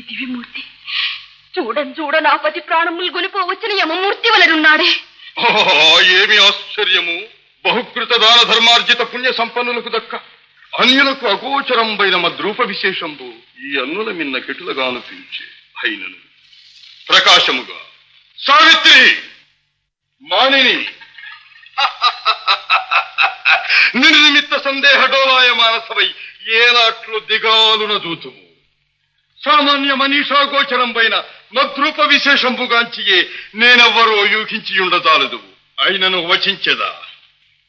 ఏమిటి విమూర్తి చూడని చూడ నా పతి ప్రాణములు గొలిపో వచ్చిన యమమూర్తి వలనున్నాడే ఆహా, ఏమి ఆశ్చర్యము బహుకృత దాన ధర్మార్జిత పుణ్య సంపన్నులకు దక్క అన్యులకు అగోచరంబైన మద్రూప విశేషంబు ఈ అన్నుల మిన్న కెటులగాను పిలిచే అయినను ప్రకాశముగా సావిత్రి మానిని నిర్నిమిత్త సందేహ డోలాయ మానసవై ఏనాట్లు దిగాలున దూతుము సామాన్య మనీషా గోచరం పైన మద్రూప విశేషంబుగాంచియే నేనెవ్వరో యూహించి ఉండదాలదు అయినను వచించెదా